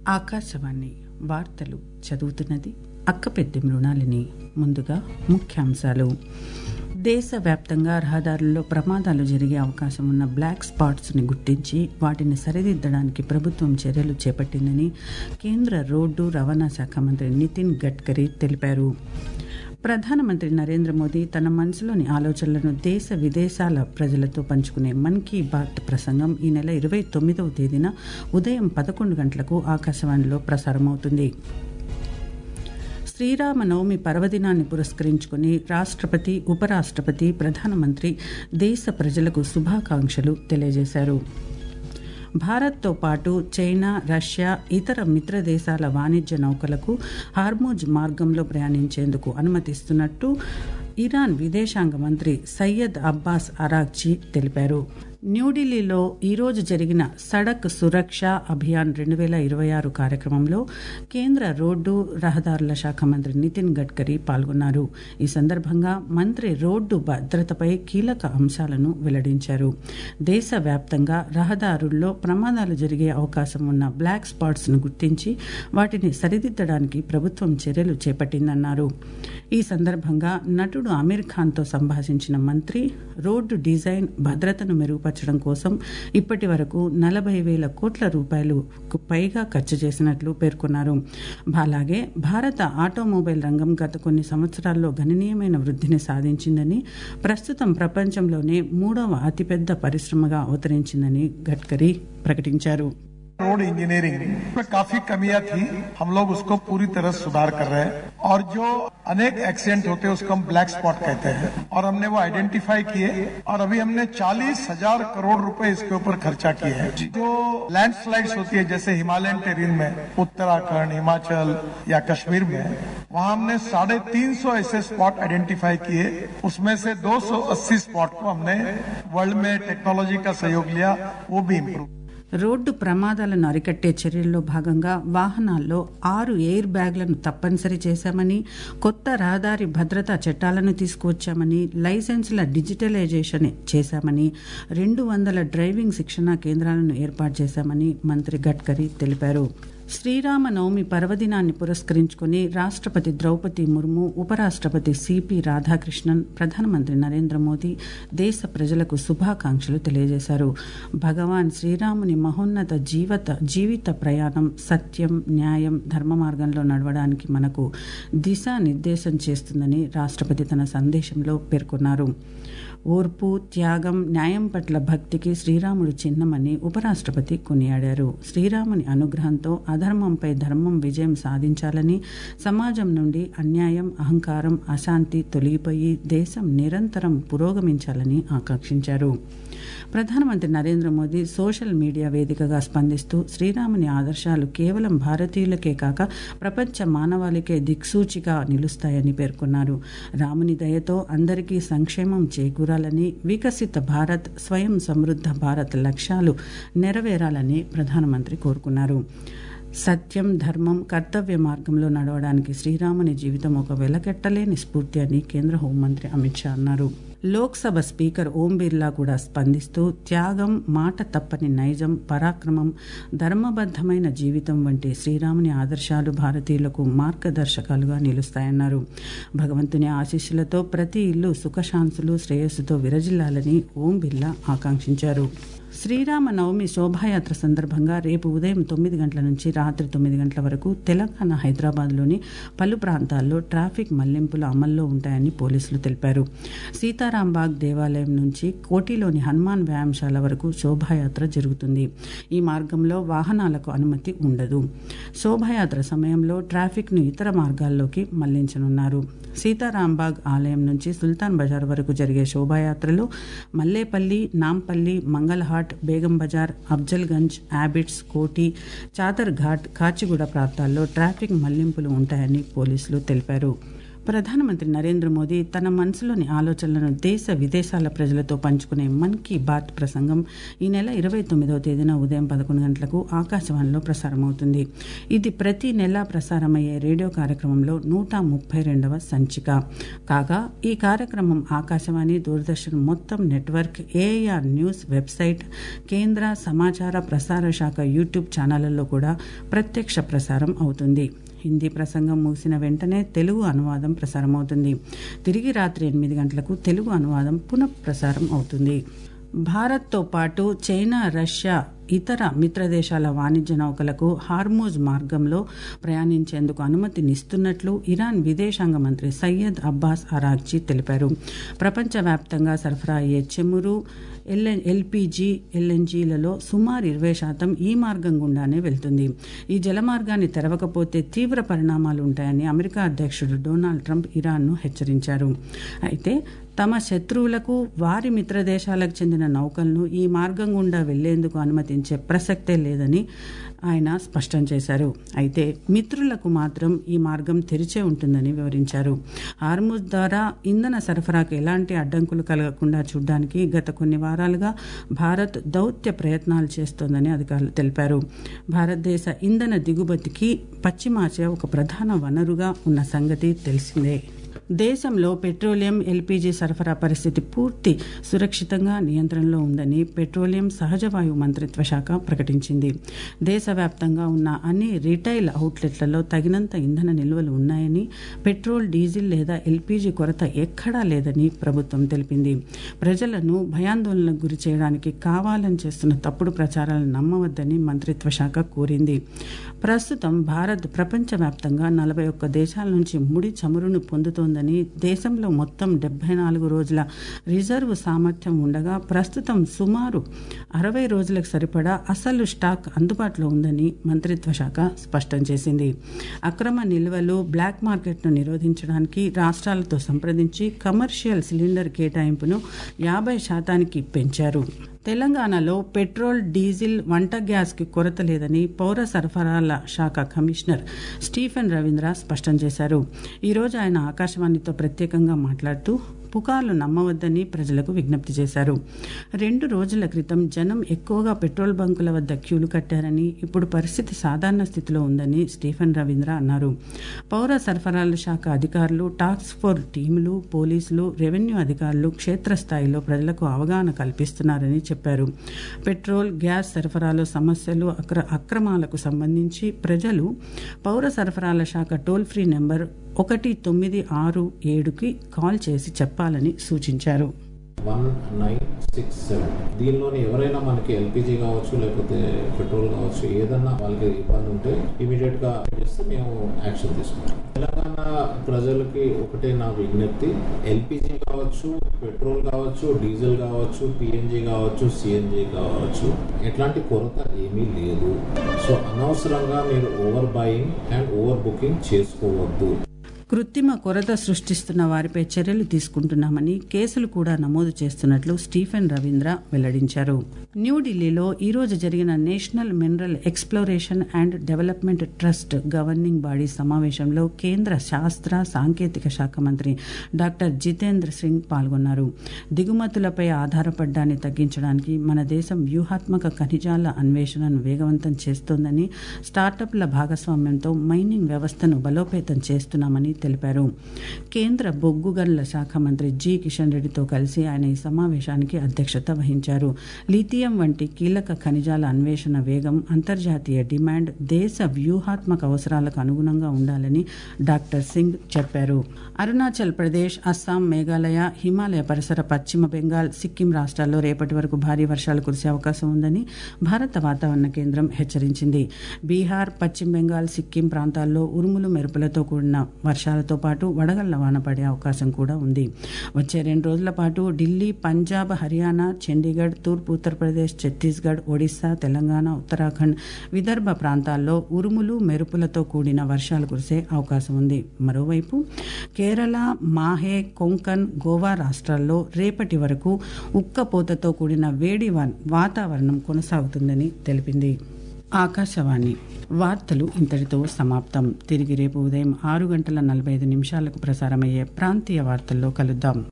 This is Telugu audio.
ఆకాశవాణి వార్తలు చదువుతున్నది అక్కపెద్ది మృణాలిని ముందుగా ముఖ్యాంశాలు దేశవ్యాప్తంగా రహదారుల్లో ప్రమాదాలు జరిగే అవకాశం ఉన్న బ్లాక్ స్పాట్స్ని గుర్తించి వాటిని సరిదిద్దడానికి ప్రభుత్వం చర్యలు చేపట్టిందని కేంద్ర రోడ్డు రవాణా శాఖ మంత్రి నితిన్ గడ్కరీ తెలిపారు ప్రధానమంత్రి నరేంద్ర మోదీ తన మనసులోని ఆలోచనలను దేశ విదేశాల ప్రజలతో పంచుకునే మన్ కీ బాత్ ప్రసంగం ఈ నెల ఇరవై తొమ్మిదవ తేదీన ఉదయం పదకొండు గంటలకు ఆకాశవాణిలో ప్రసారమవుతుంది శ్రీరామనవమి పర్వదినాన్ని పురస్కరించుకుని రాష్ట్రపతి ఉపరాష్ట్రపతి ప్రధానమంత్రి దేశ ప్రజలకు శుభాకాంక్షలు తెలియజేశారు భారత్తో పాటు చైనా రష్యా ఇతర మిత్ర దేశాల వాణిజ్య నౌకలకు హార్మోజ్ మార్గంలో ప్రయాణించేందుకు అనుమతిస్తున్నట్టు ఇరాన్ విదేశాంగ మంత్రి సయ్యద్ అబ్బాస్ అరాక్జీ తెలిపారు న్యూఢిల్లీలో ఈరోజు జరిగిన సడక్ సురక్ష అభియాన్ రెండు వేల ఇరవై ఆరు కార్యక్రమంలో కేంద్ర రోడ్డు రహదారుల శాఖ మంత్రి నితిన్ గడ్కరీ పాల్గొన్నారు ఈ సందర్భంగా మంత్రి రోడ్డు భద్రతపై కీలక అంశాలను వెల్లడించారు దేశవ్యాప్తంగా రహదారుల్లో ప్రమాదాలు జరిగే అవకాశం ఉన్న బ్లాక్ స్పాట్స్ను గుర్తించి వాటిని సరిదిద్దడానికి ప్రభుత్వం చర్యలు చేపట్టిందన్నారు ఈ సందర్భంగా నటుడు అమీర్ ఖాన్తో సంభాషించిన మంత్రి రోడ్డు డిజైన్ భద్రతను మెరుగుపరచడం కోసం ఇప్పటి వరకు నలభై వేల కోట్ల రూపాయలకు పైగా ఖర్చు చేసినట్లు పేర్కొన్నారు అలాగే భారత ఆటోమొబైల్ రంగం గత కొన్ని సంవత్సరాల్లో గణనీయమైన వృద్ధిని సాధించిందని ప్రస్తుతం ప్రపంచంలోనే మూడవ అతిపెద్ద పరిశ్రమగా అవతరించిందని గడ్కరీ ప్రకటించారు रोड इंजीनियरिंग में काफी कमियां थी हम लोग उसको पूरी तरह सुधार कर रहे हैं और जो अनेक एक्सीडेंट होते हैं उसको हम ब्लैक स्पॉट कहते हैं और हमने वो आइडेंटिफाई किए और अभी हमने चालीस हजार करोड़ रुपए इसके ऊपर खर्चा किए हैं जो लैंडस्लाइड्स होती है जैसे हिमालयन टेरिन में उत्तराखंड हिमाचल या कश्मीर में वहां हमने साढ़े तीन सौ ऐसे स्पॉट आइडेंटिफाई किए उसमें से 280 स्पॉट को हमने वर्ल्ड में टेक्नोलॉजी का सहयोग लिया वो भी इम्प्रूव రోడ్డు ప్రమాదాలను అరికట్టే చర్యల్లో భాగంగా వాహనాల్లో ఆరు ఎయిర్ బ్యాగ్లను తప్పనిసరి చేశామని కొత్త రహదారి భద్రతా చట్టాలను తీసుకువచ్చామని లైసెన్సుల డిజిటలైజేషన్ చేశామని రెండు వందల డ్రైవింగ్ శిక్షణా కేంద్రాలను ఏర్పాటు చేశామని మంత్రి గడ్కరీ తెలిపారు శ్రీరామనవమి పర్వదినాన్ని పురస్కరించుకుని రాష్ట్రపతి ద్రౌపది ముర్ము ఉపరాష్ట్రపతి సిపి రాధాకృష్ణన్ ప్రధానమంత్రి నరేంద్ర మోదీ దేశ ప్రజలకు శుభాకాంక్షలు తెలియజేశారు భగవాన్ శ్రీరాముని మహోన్నత జీవత జీవిత ప్రయాణం సత్యం న్యాయం ధర్మ మార్గంలో నడవడానికి మనకు దిశానిర్దేశం చేస్తుందని రాష్ట్రపతి తన సందేశంలో పేర్కొన్నారు ఓర్పు త్యాగం న్యాయం పట్ల భక్తికి శ్రీరాముడు చిహ్నమని ఉపరాష్ట్రపతి కొనియాడారు శ్రీరాముని అనుగ్రహంతో అధర్మంపై ధర్మం విజయం సాధించాలని సమాజం నుండి అన్యాయం అహంకారం అశాంతి తొలగిపోయి దేశం నిరంతరం పురోగమించాలని ఆకాంక్షించారు ప్రధానమంత్రి నరేంద్ర మోదీ సోషల్ మీడియా వేదికగా స్పందిస్తూ శ్రీరాముని ఆదర్శాలు కేవలం భారతీయులకే కాక ప్రపంచ మానవాళికే దిక్సూచిగా నిలుస్తాయని పేర్కొన్నారు రాముని దయతో అందరికీ సంక్షేమం చేకూరాలని వికసిత భారత్ స్వయం సమృద్ధ భారత్ లక్ష్యాలు నెరవేరాలని ప్రధానమంత్రి కోరుకున్నారు సత్యం ధర్మం కర్తవ్య మార్గంలో నడవడానికి శ్రీరాముని జీవితం ఒక వెలకెట్టలేని స్ఫూర్తి అని కేంద్ర హోంమంత్రి అమిత్ షా అన్నారు లోక్సభ స్పీకర్ ఓం బిర్లా కూడా స్పందిస్తూ త్యాగం మాట తప్పని నైజం పరాక్రమం ధర్మబద్ధమైన జీవితం వంటి శ్రీరాముని ఆదర్శాలు భారతీయులకు మార్గదర్శకాలుగా నిలుస్తాయన్నారు భగవంతుని ఆశీస్సులతో ప్రతి ఇల్లు సుఖశాంతులు శ్రేయస్సుతో విరజిల్లాలని ఓం బిర్లా ఆకాంక్షించారు శ్రీరామ నవమి శోభాయాత్ర సందర్భంగా రేపు ఉదయం తొమ్మిది గంటల నుంచి రాత్రి తొమ్మిది గంటల వరకు తెలంగాణ హైదరాబాద్లోని పలు ప్రాంతాల్లో ట్రాఫిక్ మళ్లింపులు అమల్లో ఉంటాయని పోలీసులు తెలిపారు సీతారాంబాగ్ దేవాలయం నుంచి కోటిలోని హనుమాన్ వ్యాయామశాల వరకు శోభాయాత్ర జరుగుతుంది ఈ మార్గంలో వాహనాలకు అనుమతి ఉండదు శోభాయాత్ర సమయంలో ట్రాఫిక్ను ఇతర మార్గాల్లోకి మళ్లించనున్నారు సీతారాంబాగ్ ఆలయం నుంచి సుల్తాన్ బజార్ వరకు జరిగే శోభాయాత్రలో మల్లేపల్లి నాంపల్లి మంగళహాట్ బేగం బజార్ అఫ్జల్గంజ్ యాబిట్స్ కోటి చాదర్ ఘాట్ కాచిగూడ ప్రాంతాల్లో ట్రాఫిక్ మళ్లింపులు ఉంటాయని పోలీసులు తెలిపారు ప్రధానమంత్రి నరేంద్ర మోదీ తన మనసులోని ఆలోచనలను దేశ విదేశాల ప్రజలతో పంచుకునే మన్ కీ బాత్ ప్రసంగం ఈ నెల ఇరవై తొమ్మిదవ తేదీన ఉదయం పదకొండు గంటలకు ఆకాశవాణిలో ప్రసారమవుతుంది ఇది ప్రతి నెల ప్రసారమయ్యే రేడియో కార్యక్రమంలో నూట ముప్పై రెండవ సంచిక కాగా ఈ కార్యక్రమం ఆకాశవాణి దూరదర్శన్ మొత్తం నెట్వర్క్ ఏఐఆర్ న్యూస్ వెబ్సైట్ కేంద్ర సమాచార ప్రసార శాఖ యూట్యూబ్ ఛానళ్లలో కూడా ప్రత్యక్ష ప్రసారం అవుతుంది హిందీ ప్రసంగం ముగిసిన వెంటనే తెలుగు అనువాదం ప్రసారమవుతుంది తిరిగి రాత్రి ఎనిమిది గంటలకు తెలుగు అనువాదం పునఃప్రసారం అవుతుంది భారత్తో పాటు చైనా రష్యా ఇతర మిత్ర దేశాల వాణిజ్య నౌకలకు హార్మూజ్ మార్గంలో ప్రయాణించేందుకు అనుమతినిస్తున్నట్లు ఇరాన్ విదేశాంగ మంత్రి సయ్యద్ అబ్బాస్ అరాగ్జీ తెలిపారు ప్రపంచవ్యాప్తంగా సరఫరా అయ్యే చెమురు ఎల్ఎన్ ఎల్పీజీ ఎల్ఎన్జీలలో సుమారు ఇరవై శాతం ఈ మార్గం గుండానే వెళ్తుంది ఈ జలమార్గాన్ని తెరవకపోతే తీవ్ర పరిణామాలు ఉంటాయని అమెరికా అధ్యక్షుడు డొనాల్డ్ ట్రంప్ ఇరాన్ను హెచ్చరించారు అయితే తమ శత్రువులకు వారి మిత్ర దేశాలకు చెందిన నౌకలను ఈ మార్గం గుండా వెళ్లేందుకు అనుమతించే ప్రసక్తే లేదని ఆయన స్పష్టం చేశారు అయితే మిత్రులకు మాత్రం ఈ మార్గం తెరిచే ఉంటుందని వివరించారు హార్ముజ్ ద్వారా ఇంధన సరఫరాకు ఎలాంటి అడ్డంకులు కలగకుండా చూడడానికి గత కొన్ని వారాలుగా భారత్ దౌత్య ప్రయత్నాలు చేస్తోందని అధికారులు తెలిపారు భారతదేశ ఇంధన దిగుమతికి పశ్చిమాసియా ఒక ప్రధాన వనరుగా ఉన్న సంగతి తెలిసిందే దేశంలో పెట్రోలియం ఎల్పీజీ సరఫరా పరిస్థితి పూర్తి సురక్షితంగా నియంత్రణలో ఉందని పెట్రోలియం సహజవాయు మంత్రిత్వ శాఖ ప్రకటించింది దేశవ్యాప్తంగా ఉన్న అన్ని రిటైల్ అవుట్లెట్లలో తగినంత ఇంధన నిల్వలు ఉన్నాయని పెట్రోల్ డీజిల్ లేదా ఎల్పీజీ కొరత ఎక్కడా లేదని ప్రభుత్వం తెలిపింది ప్రజలను భయాందోళనకు గురి చేయడానికి కావాలని చేస్తున్న తప్పుడు ప్రచారాలను నమ్మవద్దని మంత్రిత్వ శాఖ కోరింది ప్రస్తుతం భారత్ ప్రపంచవ్యాప్తంగా నలభై ఒక్క దేశాల నుంచి ముడి చమురును పొందుతోందని దేశంలో మొత్తం డెబ్బై నాలుగు రోజుల రిజర్వ్ సామర్థ్యం ఉండగా ప్రస్తుతం సుమారు అరవై రోజులకు సరిపడా అసలు స్టాక్ అందుబాటులో ఉందని మంత్రిత్వ శాఖ స్పష్టం చేసింది అక్రమ నిల్వలు బ్లాక్ మార్కెట్ను నిరోధించడానికి రాష్ట్రాలతో సంప్రదించి కమర్షియల్ సిలిండర్ కేటాయింపును యాభై శాతానికి పెంచారు తెలంగాణలో పెట్రోల్ డీజిల్ వంట గ్యాస్కి కొరత లేదని పౌర సరఫరాల శాఖ కమిషనర్ స్టీఫెన్ రవీంద్ర స్పష్టం చేశారు ఈరోజు ఆయన ఆకాశవాణితో ప్రత్యేకంగా మాట్లాడుతూ పుకార్లు నమ్మవద్దని ప్రజలకు విజ్ఞప్తి చేశారు రెండు రోజుల క్రితం జనం ఎక్కువగా పెట్రోల్ బంకుల వద్ద క్యూలు కట్టారని ఇప్పుడు పరిస్థితి సాధారణ స్థితిలో ఉందని స్టీఫెన్ రవీంద్ర అన్నారు పౌర సరఫరాల శాఖ అధికారులు టాస్క్ ఫోర్స్ టీములు పోలీసులు రెవెన్యూ అధికారులు క్షేత్రస్థాయిలో ప్రజలకు అవగాహన కల్పిస్తున్నారని చెప్పారు పెట్రోల్ గ్యాస్ సరఫరాలో సమస్యలు అక్ర అక్రమాలకు సంబంధించి ప్రజలు పౌర సరఫరాల శాఖ టోల్ ఫ్రీ నెంబర్ ఒకటి తొమ్మిది ఆరు ఏడుకి కాల్ చేసి చెప్పాలని సూచించారు వన్ నైన్ సిక్స్ సెవెన్ దీనిలోని ఎవరైనా మనకి ఎల్పిజి కావచ్చు లేకపోతే పెట్రోల్ కావచ్చు ఏదన్నా వాళ్ళకి ఇబ్బంది ఉంటే ఇమీడియట్ గా చేస్తే మేము యాక్షన్ తీసుకుంటాం తెలంగాణ ప్రజలకి ఒకటే నా విజ్ఞప్తి ఎల్పిజి కావచ్చు పెట్రోల్ కావచ్చు డీజిల్ కావచ్చు పిఎన్జి కావచ్చు సిఎన్జి కావచ్చు ఎట్లాంటి కొరత ఏమీ లేదు సో అనవసరంగా మీరు over buying and over booking చేసుకోవద్దు కృత్రిమ కొరత సృష్టిస్తున్న వారిపై చర్యలు తీసుకుంటున్నామని కేసులు కూడా నమోదు చేస్తున్నట్లు స్టీఫెన్ రవీంద్ర వెల్లడించారు న్యూఢిల్లీలో ఈరోజు జరిగిన national mineral exploration and development trust governing body సమావేశంలో కేంద్ర శాస్త్ర సాంకేతిక శాఖ మంత్రి డాక్టర్ జితేంద్ర సింగ్ పాల్గొన్నారు దిగుమతులపై ఆధారపడ్డాన్ని తగ్గించడానికి మన దేశం వ్యూహాత్మక ఖనిజాల అన్వేషణను వేగవంతం చేస్తోందని స్టార్టప్ల భాగస్వామ్యంతో మైనింగ్ వ్యవస్థను బలోపేతం చేస్తున్నామని తెలిపారు కేంద్ర బొగ్గు గనుల శాఖ మంత్రి జి కిషన్ రెడ్డితో కలిసి ఆయన ఈ సమావేశానికి అధ్యక్షత వహించారు లిథియం వంటి కీలక ఖనిజాల అన్వేషణ వేగం అంతర్జాతీయ డిమాండ్ దేశ వ్యూహాత్మక అవసరాలకు అనుగుణంగా ఉండాలని డాక్టర్ సింగ్ చెప్పారు అరుణాచల్ ప్రదేశ్ అస్సాం మేఘాలయ హిమాలయ పరిసర పశ్చిమ బెంగాల్ సిక్కిం రాష్ట్రాల్లో రేపటి వరకు భారీ వర్షాలు కురిసే అవకాశం ఉందని భారత వాతావరణ కేంద్రం హెచ్చరించింది బీహార్ పశ్చిమ బెంగాల్ సిక్కిం ప్రాంతాల్లో ఉరుములు మెరుపులతో కూడిన వర్షాలతో పాటు వడగళ్ల వాన పడే అవకాశం కూడా ఉంది వచ్చే రెండు రోజుల పాటు ఢిల్లీ పంజాబ్ హర్యానా చండీగఢ్ తూర్పు ఉత్తరప్రదేశ్ ఛత్తీస్గఢ్ ఒడిశా తెలంగాణ ఉత్తరాఖండ్ విదర్భ ప్రాంతాల్లో ఉరుములు మెరుపులతో కూడిన వర్షాలు కురిసే అవకాశం ఉంది మరోవైపు కేరళ మాహే కొంకన్ గోవా రాష్ట్రాల్లో రేపటి వరకు ఉక్కపోతతో కూడిన వేడి వాతావరణం కొనసాగుతుందని తెలిపింది ఆకాశవాణి వార్తలు ఇంతటితో సమాప్తం తిరిగి రేపు ఉదయం ఆరు గంటల నలభై ఐదు నిమిషాలకు ప్రసారమయ్యే ప్రాంతీయ వార్తల్లో కలుద్దాం